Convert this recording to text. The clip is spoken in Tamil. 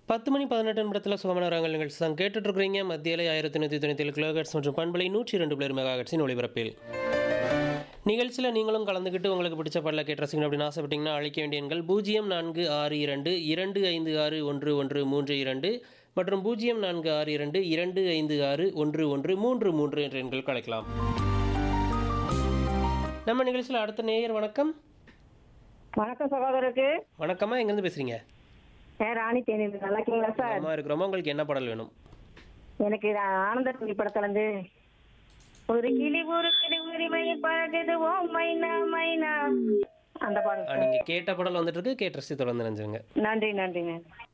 பத்து மணி பதினெட்டு நிமிடத்தில் சோமனராங்கல் நிகழ்ச்சி தான் கேட்டுட்டு இருக்கிறீங்க மத்தியில ஆயிரத்தி நூற்றி தொண்ணூற்றி ஏழு கிலோஹெட்ஸ் மற்றும் பண்பலை நூற்றி ரெண்டு பிளேர் மெகாஹெட்ஸின் ஒளிபரப்பில் நிகழ்ச்சியில் நீங்களும் கலந்துக்கிட்டு உங்களுக்கு பிடிச்ச பாடல கேட்டு ரசிக்கணும் அப்படின்னு ஆசைப்பட்டீங்கன்னா அழைக்க வேண்டிய எண்கள் பூஜ்ஜியம் நான்கு ஆறு இரண்டு இரண்டு ஐந்து ஆறு ஒன்று ஒன்று மூன்று இரண்டு மற்றும் பூஜ்ஜியம் நான்கு ஆறு இரண்டு இரண்டு ஐந்து ஆறு ஒன்று ஒன்று மூன்று மூன்று என்ற எண்கள் கலைக்கலாம் நம்ம நிகழ்ச்சியில் அடுத்த நேயர் வணக்கம் வணக்கம் சகோதரருக்கு வணக்கமா எங்கேருந்து பேசுறீங்க ஏ ராணி தேனி நல்லா இருக்கீங்களா சார் அம்மா இருக்கிறோமா உங்களுக்கு என்ன பாடல் வேணும் எனக்கு இது ஆனந்த துணி படத்துல இருந்து ஒரு கிளி ஒரு கிளி உரிமை பழகுது ஓ மைனா மைனா அந்த பாடல் ஆ, நீங்க கேட்ட பாடல் வந்துட்டு இருக்கு கேட்டு ரசி தொடர்ந்து நினைஞ்சுங்க நன்றி நன்றி நன்றி